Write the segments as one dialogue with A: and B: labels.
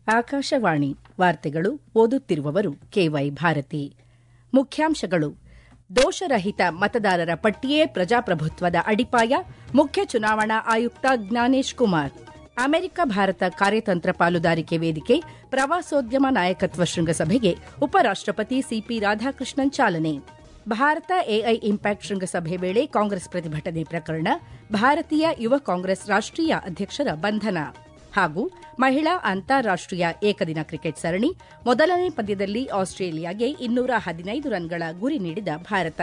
A: ಆಕಾಶವಾಣಿ ವಾರ್ತೆಗಳು ಓದುತ್ತಿರುವವರು ಕೆವೈ ಭಾರತಿ ಮುಖ್ಯಾಂಶಗಳು ದೋಷರಹಿತ ಮತದಾರರ ಪಟ್ಟಿಯೇ ಪ್ರಜಾಪ್ರಭುತ್ವದ ಅಡಿಪಾಯ ಮುಖ್ಯ ಚುನಾವಣಾ ಆಯುಕ್ತ ಜ್ಞಾನೇಶ್ ಕುಮಾರ್ ಅಮೆರಿಕ ಭಾರತ ಕಾರ್ಯತಂತ್ರ ಪಾಲುದಾರಿಕೆ ವೇದಿಕೆ ಪ್ರವಾಸೋದ್ಯಮ ನಾಯಕತ್ವ ಶೃಂಗಸಭೆಗೆ ಉಪರಾಷ್ಟಪತಿ ಸಿಪಿ ರಾಧಾಕೃಷ್ಣನ್ ಚಾಲನೆ ಭಾರತ ಎಐ ಇಂಪ್ಯಾಕ್ಟ್ ಶೃಂಗಸಭೆ ವೇಳೆ ಕಾಂಗ್ರೆಸ್ ಪ್ರತಿಭಟನೆ ಪ್ರಕರಣ ಭಾರತೀಯ ಯುವ ಕಾಂಗ್ರೆಸ್ ರಾಷ್ಟೀಯ ಅಧ್ಯಕ್ಷರ ಬಂಧನ ಹಾಗೂ ಮಹಿಳಾ ಅಂತಾರಾಷ್ಟೀಯ ಏಕದಿನ ಕ್ರಿಕೆಟ್ ಸರಣಿ ಮೊದಲನೇ ಪಂದ್ಯದಲ್ಲಿ ಆಸ್ಟ್ರೇಲಿಯಾಗೆ ಇನ್ನೂರ ಹದಿನೈದು ರನ್ಗಳ ಗುರಿ ನೀಡಿದ ಭಾರತ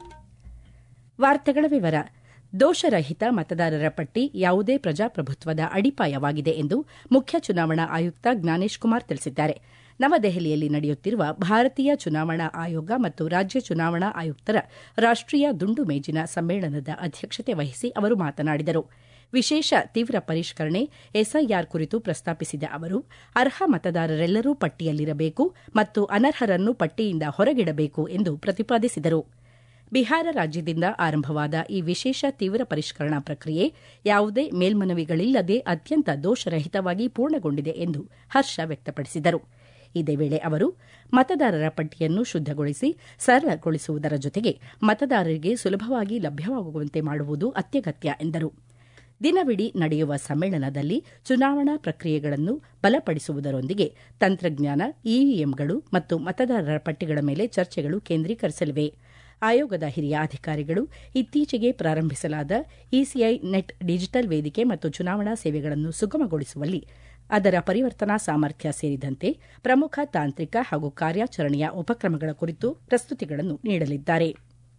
A: ವಾರ್ತೆಗಳ ವಿವರ ದೋಷರಹಿತ ಮತದಾರರ ಪಟ್ಟಿ ಯಾವುದೇ ಪ್ರಜಾಪ್ರಭುತ್ವದ ಅಡಿಪಾಯವಾಗಿದೆ ಎಂದು ಮುಖ್ಯ ಚುನಾವಣಾ ಆಯುಕ್ತ ಜ್ಞಾನೇಶ್ ಕುಮಾರ್ ತಿಳಿಸಿದ್ದಾರೆ ನವದೆಹಲಿಯಲ್ಲಿ ನಡೆಯುತ್ತಿರುವ ಭಾರತೀಯ ಚುನಾವಣಾ ಆಯೋಗ ಮತ್ತು ರಾಜ್ಯ ಚುನಾವಣಾ ಆಯುಕ್ತರ ರಾಷ್ಟೀಯ ದುಂಡು ಮೇಜಿನ ಸಮ್ಮೇಳನದ ಅಧ್ಯಕ್ಷತೆ ವಹಿಸಿ ಅವರು ಮಾತನಾಡಿದರು ವಿಶೇಷ ತೀವ್ರ ಪರಿಷ್ಕರಣೆ ಎಸ್ಐಆರ್ ಕುರಿತು ಪ್ರಸ್ತಾಪಿಸಿದ ಅವರು ಅರ್ಹ ಮತದಾರರೆಲ್ಲರೂ ಪಟ್ಟಿಯಲ್ಲಿರಬೇಕು ಮತ್ತು ಅನರ್ಹರನ್ನು ಪಟ್ಟಿಯಿಂದ ಹೊರಗಿಡಬೇಕು ಎಂದು ಪ್ರತಿಪಾದಿಸಿದರು ಬಿಹಾರ ರಾಜ್ಯದಿಂದ ಆರಂಭವಾದ ಈ ವಿಶೇಷ ತೀವ್ರ ಪರಿಷ್ಕರಣಾ ಪ್ರಕ್ರಿಯೆ ಯಾವುದೇ ಮೇಲ್ಮನವಿಗಳಿಲ್ಲದೆ ಅತ್ಯಂತ ದೋಷರಹಿತವಾಗಿ ಪೂರ್ಣಗೊಂಡಿದೆ ಎಂದು ಹರ್ಷ ವ್ಯಕ್ತಪಡಿಸಿದರು ಇದೇ ವೇಳೆ ಅವರು ಮತದಾರರ ಪಟ್ಟಿಯನ್ನು ಶುದ್ದಗೊಳಿಸಿ ಸರಳಗೊಳಿಸುವುದರ ಜೊತೆಗೆ ಮತದಾರರಿಗೆ ಸುಲಭವಾಗಿ ಲಭ್ಯವಾಗುವಂತೆ ಮಾಡುವುದು ಅತ್ಯಗತ್ಯ ಎಂದರು ದಿನವಿಡೀ ನಡೆಯುವ ಸಮ್ಮೇಳನದಲ್ಲಿ ಚುನಾವಣಾ ಪ್ರಕ್ರಿಯೆಗಳನ್ನು ಬಲಪಡಿಸುವುದರೊಂದಿಗೆ ತಂತ್ರಜ್ಞಾನ ಇವಿಎಂಗಳು ಮತ್ತು ಮತದಾರರ ಪಟ್ಟಿಗಳ ಮೇಲೆ ಚರ್ಚೆಗಳು ಕೇಂದ್ರೀಕರಿಸಲಿವೆ ಆಯೋಗದ ಹಿರಿಯ ಅಧಿಕಾರಿಗಳು ಇತ್ತೀಚೆಗೆ ಪ್ರಾರಂಭಿಸಲಾದ ಇಸಿಐ ನೆಟ್ ಡಿಜಿಟಲ್ ವೇದಿಕೆ ಮತ್ತು ಚುನಾವಣಾ ಸೇವೆಗಳನ್ನು ಸುಗಮಗೊಳಿಸುವಲ್ಲಿ ಅದರ ಪರಿವರ್ತನಾ ಸಾಮರ್ಥ್ಯ ಸೇರಿದಂತೆ ಪ್ರಮುಖ ತಾಂತ್ರಿಕ ಹಾಗೂ ಕಾರ್ಯಾಚರಣೆಯ ಉಪಕ್ರಮಗಳ ಕುರಿತು ಪ್ರಸ್ತುತಿಗಳನ್ನು ನೀಡಲಿದ್ದಾರೆ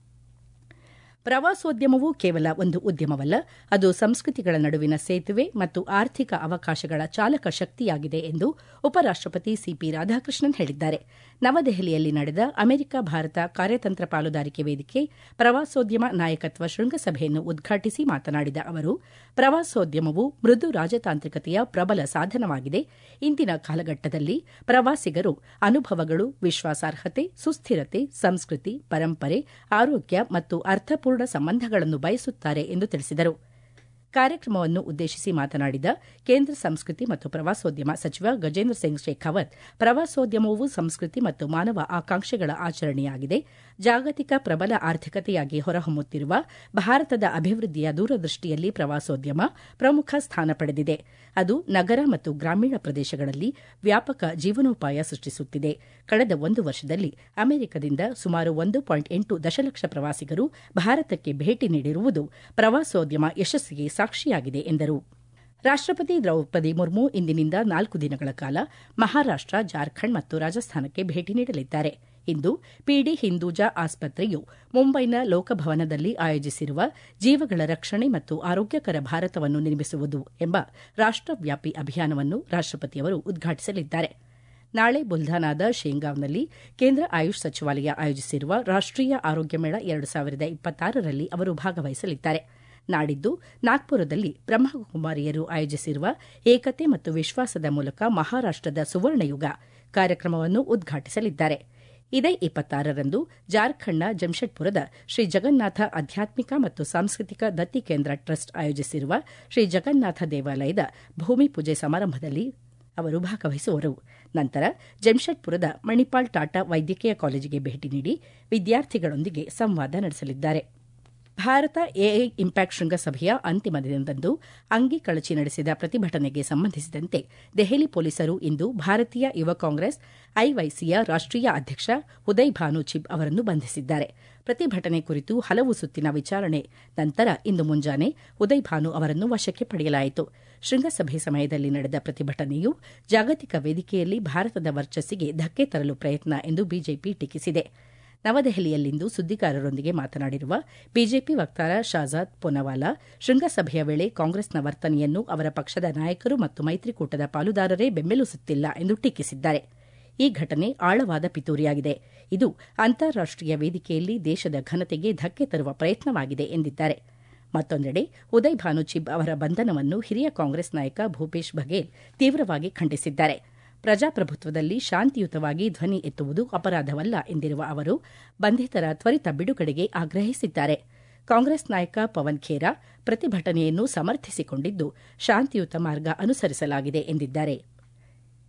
A: ಪ್ರವಾಸೋದ್ಯಮವು ಕೇವಲ ಒಂದು ಉದ್ಯಮವಲ್ಲ ಅದು ಸಂಸ್ಕೃತಿಗಳ ನಡುವಿನ ಸೇತುವೆ ಮತ್ತು ಆರ್ಥಿಕ ಅವಕಾಶಗಳ ಚಾಲಕ ಶಕ್ತಿಯಾಗಿದೆ ಎಂದು ಉಪರಾಷ್ಟಪತಿ ಸಿಪಿ ರಾಧಾಕೃಷ್ಣನ್ ಹೇಳಿದ್ದಾರೆ ನವದೆಹಲಿಯಲ್ಲಿ ನಡೆದ ಅಮೆರಿಕ ಭಾರತ ಕಾರ್ಯತಂತ್ರ ಪಾಲುದಾರಿಕೆ ವೇದಿಕೆ ಪ್ರವಾಸೋದ್ಯಮ ನಾಯಕತ್ವ ಶೃಂಗಸಭೆಯನ್ನು ಉದ್ಘಾಟಿಸಿ ಮಾತನಾಡಿದ ಅವರು ಪ್ರವಾಸೋದ್ಯಮವು ಮೃದು ರಾಜತಾಂತ್ರಿಕತೆಯ ಪ್ರಬಲ ಸಾಧನವಾಗಿದೆ ಇಂದಿನ ಕಾಲಘಟ್ಟದಲ್ಲಿ ಪ್ರವಾಸಿಗರು ಅನುಭವಗಳು ವಿಶ್ವಾಸಾರ್ಹತೆ ಸುಸ್ಥಿರತೆ ಸಂಸ್ಕೃತಿ ಪರಂಪರೆ ಆರೋಗ್ಯ ಮತ್ತು ಅರ್ಥಪೂರ್ಣ ಸಂಬಂಧಗಳನ್ನು ಬಯಸುತ್ತಾರೆ ಎಂದು ತಿಳಿಸಿದರು ಕಾರ್ಯಕ್ರಮವನ್ನು ಉದ್ದೇಶಿಸಿ ಮಾತನಾಡಿದ ಕೇಂದ್ರ ಸಂಸ್ಕೃತಿ ಮತ್ತು ಪ್ರವಾಸೋದ್ಯಮ ಸಚಿವ ಗಜೇಂದ್ರ ಸಿಂಗ್ ಶೇಖಾವತ್ ಪ್ರವಾಸೋದ್ಯಮವು ಸಂಸ್ಕೃತಿ ಮತ್ತು ಮಾನವ ಆಕಾಂಕ್ಷೆಗಳ ಆಚರಣೆಯಾಗಿದೆ ಜಾಗತಿಕ ಪ್ರಬಲ ಆರ್ಥಿಕತೆಯಾಗಿ ಹೊರಹೊಮ್ಮುತ್ತಿರುವ ಭಾರತದ ಅಭಿವೃದ್ಧಿಯ ದೂರದೃಷ್ಟಿಯಲ್ಲಿ ಪ್ರವಾಸೋದ್ಯಮ ಪ್ರಮುಖ ಸ್ಥಾನ ಪಡೆದಿದೆ ಅದು ನಗರ ಮತ್ತು ಗ್ರಾಮೀಣ ಪ್ರದೇಶಗಳಲ್ಲಿ ವ್ಯಾಪಕ ಜೀವನೋಪಾಯ ಸೃಷ್ಟಿಸುತ್ತಿದೆ ಕಳೆದ ಒಂದು ವರ್ಷದಲ್ಲಿ ಅಮೆರಿಕದಿಂದ ಸುಮಾರು ಒಂದು ಪಾಯಿಂಟ್ ಎಂಟು ದಶಲಕ್ಷ ಪ್ರವಾಸಿಗರು ಭಾರತಕ್ಕೆ ಭೇಟಿ ನೀಡಿರುವುದು ಪ್ರವಾಸೋದ್ಯಮ ಯಶಸ್ಸಿಗೆ ಸಾಕ್ಷಿಯಾಗಿದೆ ಎಂದರು ರಾಷ್ಟಪತಿ ದ್ರೌಪದಿ ಮುರ್ಮು ಇಂದಿನಿಂದ ನಾಲ್ಕು ದಿನಗಳ ಕಾಲ ಮಹಾರಾಷ್ಟ ಜಾರ್ಖಂಡ್ ಮತ್ತು ರಾಜಸ್ಥಾನಕ್ಕೆ ಭೇಟಿ ನೀಡಲಿದ್ದಾರೆ ಇಂದು ಪಿಡಿ ಹಿಂದೂಜಾ ಆಸ್ಪತ್ರೆಯು ಮುಂಬೈನ ಲೋಕಭವನದಲ್ಲಿ ಆಯೋಜಿಸಿರುವ ಜೀವಗಳ ರಕ್ಷಣೆ ಮತ್ತು ಆರೋಗ್ಯಕರ ಭಾರತವನ್ನು ನಿರ್ಮಿಸುವುದು ಎಂಬ ರಾಷ್ಟವ್ಯಾಪಿ ಅಭಿಯಾನವನ್ನು ರಾಷ್ಟಪತಿಯವರು ಉದ್ಘಾಟಿಸಲಿದ್ದಾರೆ ನಾಳೆ ಬುಲ್ಧಾನಾದ ಶೇಂಗಾವ್ನಲ್ಲಿ ಕೇಂದ್ರ ಆಯುಷ್ ಸಚಿವಾಲಯ ಆಯೋಜಿಸಿರುವ ರಾಷ್ಟೀಯ ಆರೋಗ್ಯ ಮೇಳ ಎರಡು ಸಾವಿರದ ಇಪ್ಪತ್ತಾರರಲ್ಲಿ ಅವರು ಭಾಗವಹಿಸಲಿದ್ದಾರೆ ನಾಡಿದ್ದು ನಾಗ್ಪುರದಲ್ಲಿ ಬ್ರಹ್ಮಕುಮಾರಿಯರು ಆಯೋಜಿಸಿರುವ ಏಕತೆ ಮತ್ತು ವಿಶ್ವಾಸದ ಮೂಲಕ ಮಹಾರಾಷ್ಟದ ಸುವರ್ಣಯುಗ ಕಾರ್ಯಕ್ರಮವನ್ನು ಉದ್ಘಾಟಿಸಲಿದ್ದಾರೆ ಇದೇ ಇಪ್ಪತ್ತಾರರಂದು ಜಾರ್ಖಂಡ್ನ ಜಮ್ಶೆಡ್ಪುರದ ಶ್ರೀ ಜಗನ್ನಾಥ ಆಧ್ಯಾತ್ಮಿಕ ಮತ್ತು ಸಾಂಸ್ಕೃತಿಕ ದತ್ತಿ ಕೇಂದ್ರ ಟ್ರಸ್ಟ್ ಆಯೋಜಿಸಿರುವ ಶ್ರೀ ಜಗನ್ನಾಥ ದೇವಾಲಯದ ಭೂಮಿ ಪೂಜೆ ಸಮಾರಂಭದಲ್ಲಿ ಅವರು ಭಾಗವಹಿಸುವರು ನಂತರ ಜಮ್ಶೆಡ್ಪುರದ ಮಣಿಪಾಲ್ ಟಾಟಾ ವೈದ್ಯಕೀಯ ಕಾಲೇಜಿಗೆ ಭೇಟಿ ನೀಡಿ ವಿದ್ಯಾರ್ಥಿಗಳೊಂದಿಗೆ ಸಂವಾದ ನಡೆಸಲಿದ್ದಾರೆ ಭಾರತ ಎಐ ಇಂಪ್ಯಾಕ್ಟ್ ಶೃಂಗಸಭೆಯ ಅಂತಿಮ ದಿನದಂದು ಅಂಗಿ ಕಳಚಿ ನಡೆಸಿದ ಪ್ರತಿಭಟನೆಗೆ ಸಂಬಂಧಿಸಿದಂತೆ ದೆಹಲಿ ಪೊಲೀಸರು ಇಂದು ಭಾರತೀಯ ಯುವ ಕಾಂಗ್ರೆಸ್ ಐವೈಸಿಯ ರಾಷ್ಟೀಯ ಅಧ್ಯಕ್ಷ ಉದಯ್ ಭಾನು ಚಿಬ್ ಅವರನ್ನು ಬಂಧಿಸಿದ್ದಾರೆ ಪ್ರತಿಭಟನೆ ಕುರಿತು ಹಲವು ಸುತ್ತಿನ ವಿಚಾರಣೆ ನಂತರ ಇಂದು ಮುಂಜಾನೆ ಉದಯ್ ಭಾನು ಅವರನ್ನು ವಶಕ್ಕೆ ಪಡೆಯಲಾಯಿತು ಶೃಂಗಸಭೆ ಸಮಯದಲ್ಲಿ ನಡೆದ ಪ್ರತಿಭಟನೆಯು ಜಾಗತಿಕ ವೇದಿಕೆಯಲ್ಲಿ ಭಾರತದ ವರ್ಚಸ್ಸಿಗೆ ಧಕ್ಕೆ ತರಲು ಪ್ರಯತ್ನ ಎಂದು ಬಿಜೆಪಿ ಟೀಕಿಸಿದೆ ನವದೆಹಲಿಯಲ್ಲಿಂದು ಸುದ್ದಿಗಾರರೊಂದಿಗೆ ಮಾತನಾಡಿರುವ ಬಿಜೆಪಿ ವಕ್ತಾರ ಶಾಜಾದ್ ಪೊನವಾಲಾ ಶೃಂಗಸಭೆಯ ವೇಳೆ ಕಾಂಗ್ರೆಸ್ನ ವರ್ತನೆಯನ್ನು ಅವರ ಪಕ್ಷದ ನಾಯಕರು ಮತ್ತು ಮೈತ್ರಿಕೂಟದ ಪಾಲುದಾರರೇ ಬೆಂಬಲಿಸುತ್ತಿಲ್ಲ ಎಂದು ಟೀಕಿಸಿದ್ದಾರೆ ಈ ಘಟನೆ ಆಳವಾದ ಪಿತೂರಿಯಾಗಿದೆ ಇದು ಅಂತಾರಾಷ್ಟೀಯ ವೇದಿಕೆಯಲ್ಲಿ ದೇಶದ ಘನತೆಗೆ ಧಕ್ಕೆ ತರುವ ಪ್ರಯತ್ನವಾಗಿದೆ ಎಂದಿದ್ದಾರೆ ಮತ್ತೊಂದೆಡೆ ಉದಯ್ ಭಾನು ಚಿಬ್ ಅವರ ಬಂಧನವನ್ನು ಹಿರಿಯ ಕಾಂಗ್ರೆಸ್ ನಾಯಕ ಭೂಪೇಶ್ ಬಘೇಲ್ ತೀವ್ರವಾಗಿ ಖಂಡಿಸಿದ್ದಾರೆ ಪ್ರಜಾಪ್ರಭುತ್ವದಲ್ಲಿ ಶಾಂತಿಯುತವಾಗಿ ಧ್ವನಿ ಎತ್ತುವುದು ಅಪರಾಧವಲ್ಲ ಎಂದಿರುವ ಅವರು ಬಂಧಿತರ ತ್ವರಿತ ಬಿಡುಗಡೆಗೆ ಆಗ್ರಹಿಸಿದ್ದಾರೆ ಕಾಂಗ್ರೆಸ್ ನಾಯಕ ಪವನ್ ಖೇರಾ ಪ್ರತಿಭಟನೆಯನ್ನು ಸಮರ್ಥಿಸಿಕೊಂಡಿದ್ದು ಶಾಂತಿಯುತ ಮಾರ್ಗ ಅನುಸರಿಸಲಾಗಿದೆ ಎಂದಿದ್ದಾರೆ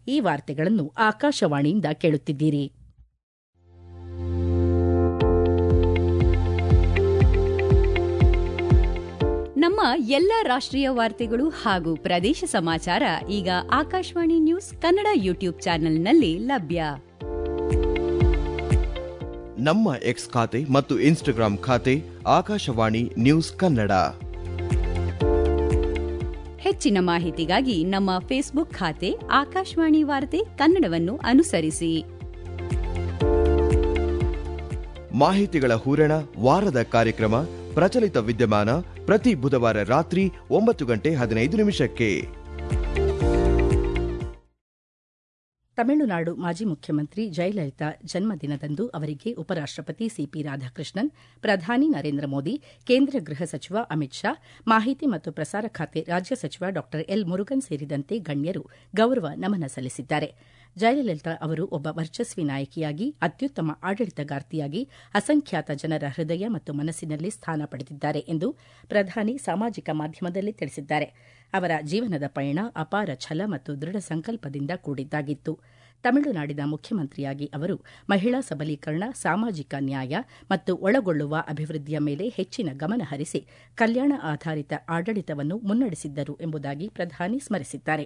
A: ಈ ವಾರ್ತೆಗಳನ್ನು ಆಕಾಶವಾಣಿಯಿಂದ ಕೇಳುತ್ತಿದ್ದೀರಿ
B: ನಮ್ಮ ಎಲ್ಲ ರಾಷ್ಟ್ರೀಯ ವಾರ್ತೆಗಳು ಹಾಗೂ ಪ್ರದೇಶ ಸಮಾಚಾರ ಈಗ ಆಕಾಶವಾಣಿ ನ್ಯೂಸ್ ಕನ್ನಡ ಯೂಟ್ಯೂಬ್ ಚಾನೆಲ್ನಲ್ಲಿ ಲಭ್ಯ
C: ನಮ್ಮ ಎಕ್ಸ್ ಖಾತೆ ಮತ್ತು ಇನ್ಸ್ಟಾಗ್ರಾಂ ಖಾತೆ ಆಕಾಶವಾಣಿ ನ್ಯೂಸ್ ಕನ್ನಡ
B: ಹೆಚ್ಚಿನ ಮಾಹಿತಿಗಾಗಿ ನಮ್ಮ ಫೇಸ್ಬುಕ್ ಖಾತೆ ಆಕಾಶವಾಣಿ ವಾರ್ತೆ ಕನ್ನಡವನ್ನು ಅನುಸರಿಸಿ
C: ಮಾಹಿತಿಗಳ ಹೂರಣ ವಾರದ ಕಾರ್ಯಕ್ರಮ ಪ್ರಚಲಿತ ವಿದ್ಯಮಾನ ಪ್ರತಿ ಬುಧವಾರ ರಾತ್ರಿ ಒಂಬತ್ತು ಗಂಟೆ ಹದಿನೈದು ನಿಮಿಷಕ್ಕೆ
A: ತಮಿಳುನಾಡು ಮಾಜಿ ಮುಖ್ಯಮಂತ್ರಿ ಜಯಲಲಿತಾ ಜನ್ಮದಿನದಂದು ಅವರಿಗೆ ಉಪರಾಷ್ಟಪತಿ ಸಿಪಿ ರಾಧಾಕೃಷ್ಣನ್ ಪ್ರಧಾನಿ ನರೇಂದ್ರ ಮೋದಿ ಕೇಂದ್ರ ಗೃಹ ಸಚಿವ ಅಮಿತ್ ಶಾ ಮಾಹಿತಿ ಮತ್ತು ಪ್ರಸಾರ ಖಾತೆ ರಾಜ್ಯ ಸಚಿವ ಡಾ ಎಲ್ ಮುರುಗನ್ ಸೇರಿದಂತೆ ಗಣ್ಯರು ಗೌರವ ನಮನ ಸಲ್ಲಿಸಿದ್ದಾರೆ ಜಯಲಲಿತಾ ಅವರು ಒಬ್ಬ ವರ್ಚಸ್ವಿ ನಾಯಕಿಯಾಗಿ ಅತ್ಯುತ್ತಮ ಆಡಳಿತಗಾರ್ತಿಯಾಗಿ ಅಸಂಖ್ಯಾತ ಜನರ ಹೃದಯ ಮತ್ತು ಮನಸ್ಸಿನಲ್ಲಿ ಸ್ಥಾನ ಪಡೆದಿದ್ದಾರೆ ಎಂದು ಪ್ರಧಾನಿ ಸಾಮಾಜಿಕ ಮಾಧ್ಯಮದಲ್ಲಿ ತಿಳಿಸಿದ್ದಾರೆ ಅವರ ಜೀವನದ ಪಯಣ ಅಪಾರ ಛಲ ಮತ್ತು ದೃಢ ಸಂಕಲ್ಪದಿಂದ ಕೂಡಿದ್ದಾಗಿತ್ತು ತಮಿಳುನಾಡಿನ ಮುಖ್ಯಮಂತ್ರಿಯಾಗಿ ಅವರು ಮಹಿಳಾ ಸಬಲೀಕರಣ ಸಾಮಾಜಿಕ ನ್ಯಾಯ ಮತ್ತು ಒಳಗೊಳ್ಳುವ ಅಭಿವೃದ್ಧಿಯ ಮೇಲೆ ಹೆಚ್ಚಿನ ಗಮನ ಹರಿಸಿ ಕಲ್ಯಾಣ ಆಧಾರಿತ ಆಡಳಿತವನ್ನು ಮುನ್ನಡೆಸಿದ್ದರು ಎಂಬುದಾಗಿ ಪ್ರಧಾನಿ ಸ್ಮರಿಸಿದ್ದಾರೆ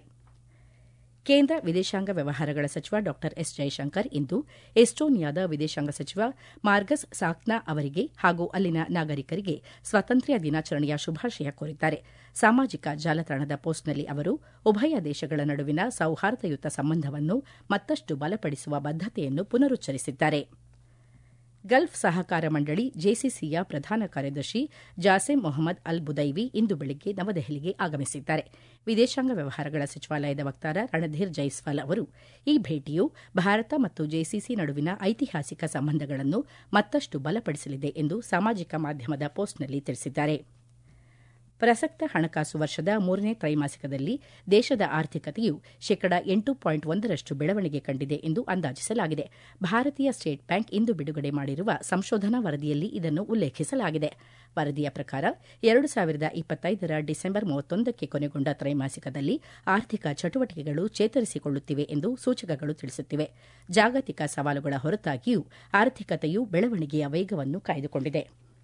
A: ಕೇಂದ್ರ ವಿದೇಶಾಂಗ ವ್ಯವಹಾರಗಳ ಸಚಿವ ಡಾ ಎಸ್ ಜೈಶಂಕರ್ ಇಂದು ಎಸ್ಟೋನಿಯಾದ ವಿದೇಶಾಂಗ ಸಚಿವ ಮಾರ್ಗಸ್ ಸಾಕ್ನಾ ಅವರಿಗೆ ಹಾಗೂ ಅಲ್ಲಿನ ನಾಗರಿಕರಿಗೆ ಸ್ವಾತಂತ್ರ್ಯ ದಿನಾಚರಣೆಯ ಶುಭಾಶಯ ಕೋರಿದ್ದಾರೆ ಸಾಮಾಜಿಕ ಜಾಲತಾಣದ ಪೋಸ್ಟ್ನಲ್ಲಿ ಅವರು ಉಭಯ ದೇಶಗಳ ನಡುವಿನ ಸೌಹಾರ್ದಯುತ ಸಂಬಂಧವನ್ನು ಮತ್ತಷ್ಟು ಬಲಪಡಿಸುವ ಬದ್ದತೆಯನ್ನು ಪುನರುಚ್ಚರಿಸಿದ್ದಾರೆ ಗಲ್ಫ್ ಸಹಕಾರ ಮಂಡಳಿ ಜೆಸಿಸಿಯ ಪ್ರಧಾನ ಕಾರ್ಯದರ್ಶಿ ಜಾಸೆಮ್ ಮೊಹಮ್ಮದ್ ಅಲ್ ಬುದೈವಿ ಇಂದು ಬೆಳಗ್ಗೆ ನವದೆಹಲಿಗೆ ಆಗಮಿಸಿದ್ದಾರೆ ವಿದೇಶಾಂಗ ವ್ಯವಹಾರಗಳ ಸಚಿವಾಲಯದ ವಕ್ತಾರ ರಣಧೀರ್ ಜೈಸ್ವಾಲ್ ಅವರು ಈ ಭೇಟಿಯು ಭಾರತ ಮತ್ತು ಜೆಸಿಸಿ ನಡುವಿನ ಐತಿಹಾಸಿಕ ಸಂಬಂಧಗಳನ್ನು ಮತ್ತಷ್ಟು ಬಲಪಡಿಸಲಿದೆ ಎಂದು ಸಾಮಾಜಿಕ ಮಾಧ್ಯಮದ ಪೋಸ್ಟ್ನಲ್ಲಿ ತಿಳಿಸಿದ್ದಾರೆ ಪ್ರಸಕ್ತ ಹಣಕಾಸು ವರ್ಷದ ಮೂರನೇ ತ್ರೈಮಾಸಿಕದಲ್ಲಿ ದೇಶದ ಆರ್ಥಿಕತೆಯು ಶೇಕಡ ಎಂಟು ಪಾಯಿಂಟ್ ಒಂದರಷ್ಟು ಬೆಳವಣಿಗೆ ಕಂಡಿದೆ ಎಂದು ಅಂದಾಜಿಸಲಾಗಿದೆ ಭಾರತೀಯ ಸ್ಟೇಟ್ ಬ್ಯಾಂಕ್ ಇಂದು ಬಿಡುಗಡೆ ಮಾಡಿರುವ ಸಂಶೋಧನಾ ವರದಿಯಲ್ಲಿ ಇದನ್ನು ಉಲ್ಲೇಖಿಸಲಾಗಿದೆ ವರದಿಯ ಪ್ರಕಾರ ಎರಡು ಸಾವಿರದ ಇಪ್ಪತ್ತೈದರ ಡಿಸೆಂಬರ್ ಮೂವತ್ತೊಂದಕ್ಕೆ ಕೊನೆಗೊಂಡ ತ್ರೈಮಾಸಿಕದಲ್ಲಿ ಆರ್ಥಿಕ ಚಟುವಟಿಕೆಗಳು ಚೇತರಿಸಿಕೊಳ್ಳುತ್ತಿವೆ ಎಂದು ಸೂಚಕಗಳು ತಿಳಿಸುತ್ತಿವೆ ಜಾಗತಿಕ ಸವಾಲುಗಳ ಹೊರತಾಗಿಯೂ ಆರ್ಥಿಕತೆಯು ಬೆಳವಣಿಗೆಯ ವೇಗವನ್ನು ಕಾಯ್ದುಕೊಂಡಿದೆ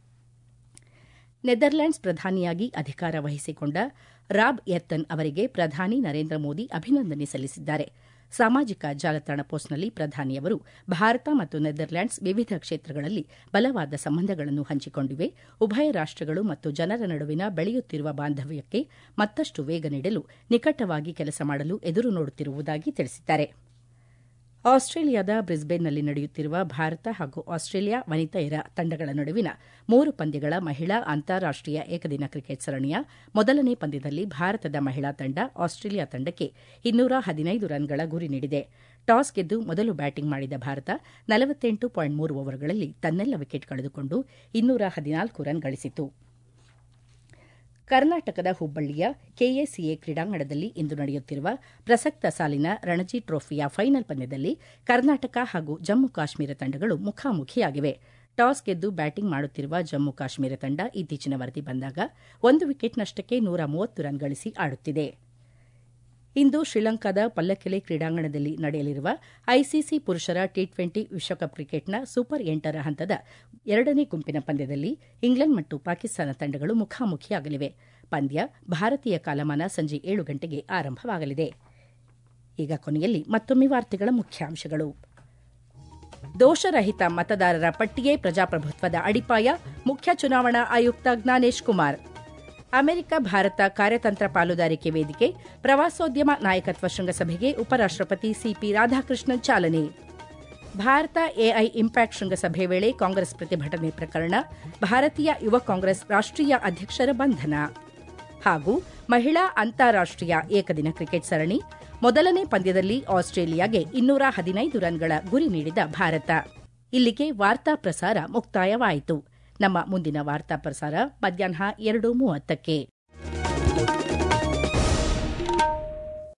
A: ನೆದರ್ಲ್ಯಾಂಡ್ಸ್ ಪ್ರಧಾನಿಯಾಗಿ ಅಧಿಕಾರ ವಹಿಸಿಕೊಂಡ ರಾಬ್ ಎರ್ತನ್ ಅವರಿಗೆ ಪ್ರಧಾನಿ ನರೇಂದ್ರ ಮೋದಿ ಅಭಿನಂದನೆ ಸಲ್ಲಿಸಿದ್ದಾರೆ ಸಾಮಾಜಿಕ ಜಾಲತಾಣ ಪೋಸ್ಟ್ನಲ್ಲಿ ಪ್ರಧಾನಿಯವರು ಭಾರತ ಮತ್ತು ನೆದರ್ಲ್ಯಾಂಡ್ಸ್ ವಿವಿಧ ಕ್ಷೇತ್ರಗಳಲ್ಲಿ ಬಲವಾದ ಸಂಬಂಧಗಳನ್ನು ಹಂಚಿಕೊಂಡಿವೆ ಉಭಯ ರಾಷ್ಟಗಳು ಮತ್ತು ಜನರ ನಡುವಿನ ಬೆಳೆಯುತ್ತಿರುವ ಬಾಂಧವ್ಯಕ್ಕೆ ಮತ್ತಷ್ಟು ವೇಗ ನೀಡಲು ನಿಕಟವಾಗಿ ಕೆಲಸ ಮಾಡಲು ಎದುರು ನೋಡುತ್ತಿರುವುದಾಗಿ ತಿಳಿಸಿದ್ದಾರೆ ಆಸ್ಟ್ರೇಲಿಯಾದ ಬ್ರಿಸ್ಬೇನ್ನಲ್ಲಿ ನಡೆಯುತ್ತಿರುವ ಭಾರತ ಹಾಗೂ ಆಸ್ಟ್ರೇಲಿಯಾ ವನಿತೆಯರ ತಂಡಗಳ ನಡುವಿನ ಮೂರು ಪಂದ್ಯಗಳ ಮಹಿಳಾ ಅಂತಾರಾಷ್ಟೀಯ ಏಕದಿನ ಕ್ರಿಕೆಟ್ ಸರಣಿಯ ಮೊದಲನೇ ಪಂದ್ಯದಲ್ಲಿ ಭಾರತದ ಮಹಿಳಾ ತಂಡ ಆಸ್ಟ್ರೇಲಿಯಾ ತಂಡಕ್ಕೆ ಇನ್ನೂರ ಹದಿನೈದು ರನ್ಗಳ ಗುರಿ ನೀಡಿದೆ ಟಾಸ್ ಗೆದ್ದು ಮೊದಲು ಬ್ಯಾಟಿಂಗ್ ಮಾಡಿದ ಭಾರತ ನಲವತ್ತೆಂಟು ಪಾಯಿಂಟ್ ಮೂರು ಓವರ್ಗಳಲ್ಲಿ ತನ್ನೆಲ್ಲ ವಿಕೆಟ್ ಕಳೆದುಕೊಂಡು ಇನ್ನೂರ ಹದಿನಾಲ್ಕು ರನ್ ಗಳಿಸಿತು ಕರ್ನಾಟಕದ ಹುಬ್ಬಳ್ಳಿಯ ಕೆಎಸಿಎ ಕ್ರೀಡಾಂಗಣದಲ್ಲಿ ಇಂದು ನಡೆಯುತ್ತಿರುವ ಪ್ರಸಕ್ತ ಸಾಲಿನ ರಣಜಿ ಟ್ರೋಫಿಯ ಫೈನಲ್ ಪಂದ್ಯದಲ್ಲಿ ಕರ್ನಾಟಕ ಹಾಗೂ ಜಮ್ಮು ಕಾಶ್ಮೀರ ತಂಡಗಳು ಮುಖಾಮುಖಿಯಾಗಿವೆ ಟಾಸ್ ಗೆದ್ದು ಬ್ಯಾಟಿಂಗ್ ಮಾಡುತ್ತಿರುವ ಜಮ್ಮು ಕಾಶ್ಮೀರ ತಂಡ ಇತ್ತೀಚಿನ ವರದಿ ಬಂದಾಗ ಒಂದು ವಿಕೆಟ್ ನಷ್ಟಕ್ಕೆ ನೂರ ಮೂವತ್ತು ರನ್ ಗಳಿಸಿ ಆಡುತ್ತಿದೆ ಇಂದು ಶ್ರೀಲಂಕಾದ ಪಲ್ಲಕ್ಕೆಲೆ ಕ್ರೀಡಾಂಗಣದಲ್ಲಿ ನಡೆಯಲಿರುವ ಐಸಿಸಿ ಪುರುಷರ ಟಿ ಟ್ವೆಂಟಿ ವಿಶ್ವಕಪ್ ಕ್ರಿಕೆಟ್ನ ಸೂಪರ್ ಎಂಟರ ಹಂತದ ಎರಡನೇ ಗುಂಪಿನ ಪಂದ್ಯದಲ್ಲಿ ಇಂಗ್ಲೆಂಡ್ ಮತ್ತು ಪಾಕಿಸ್ತಾನ ತಂಡಗಳು ಮುಖಾಮುಖಿಯಾಗಲಿವೆ ಪಂದ್ಯ ಭಾರತೀಯ ಕಾಲಮಾನ ಸಂಜೆ ಏಳು ಗಂಟೆಗೆ ಆರಂಭವಾಗಲಿದೆ ಈಗ ಕೊನೆಯಲ್ಲಿ ಮತ್ತೊಮ್ಮೆ ವಾರ್ತೆಗಳ ಮುಖ್ಯಾಂಶಗಳು ದೋಷರಹಿತ ಮತದಾರರ ಪಟ್ಟಿಯೇ ಪ್ರಜಾಪ್ರಭುತ್ವದ ಅಡಿಪಾಯ ಮುಖ್ಯ ಚುನಾವಣಾ ಆಯುಕ್ತ ಜ್ಞಾನೇಶ್ ಕುಮಾರ್ ಅಮೆರಿಕ ಭಾರತ ಕಾರ್ಯತಂತ್ರ ಪಾಲುದಾರಿಕೆ ವೇದಿಕೆ ಪ್ರವಾಸೋದ್ಯಮ ನಾಯಕತ್ವ ಶೃಂಗಸಭೆಗೆ ಉಪರಾಷ್ಟಪತಿ ಸಿಪಿ ರಾಧಾಕೃಷ್ಣನ್ ಚಾಲನೆ ಭಾರತ ಎಐ ಇಂಪ್ಯಾಕ್ಟ್ ಶೃಂಗಸಭೆ ವೇಳೆ ಕಾಂಗ್ರೆಸ್ ಪ್ರತಿಭಟನೆ ಪ್ರಕರಣ ಭಾರತೀಯ ಯುವ ಕಾಂಗ್ರೆಸ್ ರಾಷ್ಟೀಯ ಅಧ್ಯಕ್ಷರ ಬಂಧನ ಹಾಗೂ ಮಹಿಳಾ ಅಂತಾರಾಷ್ಟೀಯ ಏಕದಿನ ಕ್ರಿಕೆಟ್ ಸರಣಿ ಮೊದಲನೇ ಪಂದ್ಯದಲ್ಲಿ ಆಸ್ಟ್ರೇಲಿಯಾಗೆ ಇನ್ನೂರ ಹದಿನೈದು ರನ್ಗಳ ಗುರಿ ನೀಡಿದ ಭಾರತ ಇಲ್ಲಿಗೆ ವಾರ್ತಾ ಪ್ರಸಾರ ಮುಕ್ತಾಯವಾಯಿತು ನಮ್ಮ ಮುಂದಿನ ವಾರ್ತಾ ಪ್ರಸಾರ ಮಧ್ಯಾಹ್ನ ಎರಡು ಮೂವತ್ತಕ್ಕೆ